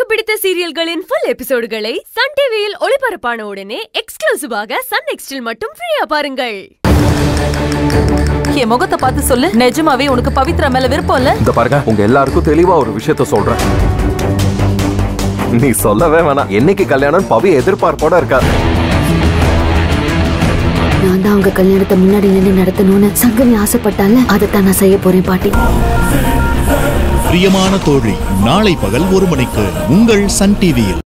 பிடித்த சீரியல்களின் full எபிசோடுகளை Sun டிவியில் ஒளிபரப்பான உடனே எக்ஸ்க்ளூசிவாக சன் நெக்ஸ்டில் மட்டும் ஃப்ரீயா பாருங்கள் என் முகத்தை பார்த்து சொல்லு நிஜமாவே உனக்கு பவித்ரா மேல விருப்பம் இல்ல இந்த பாருங்க உங்க எல்லாருக்கும் தெளிவா ஒரு விஷயத்த சொல்றேன் நீ சொல்லவே வேணாம் என்னைக்கு கல்யாணம் பவி எதிர்பார்ப்போட இருக்கா நான் தான் அவங்க கல்யாணத்தை முன்னாடி நின்று நடத்தணும்னு சங்கவி ஆசைப்பட்டால அதைத்தான் நான் செய்ய போறேன் பாட்டி பிரியமான தோழி நாளை பகல் ஒரு மணிக்கு உங்கள் சன் டிவியில்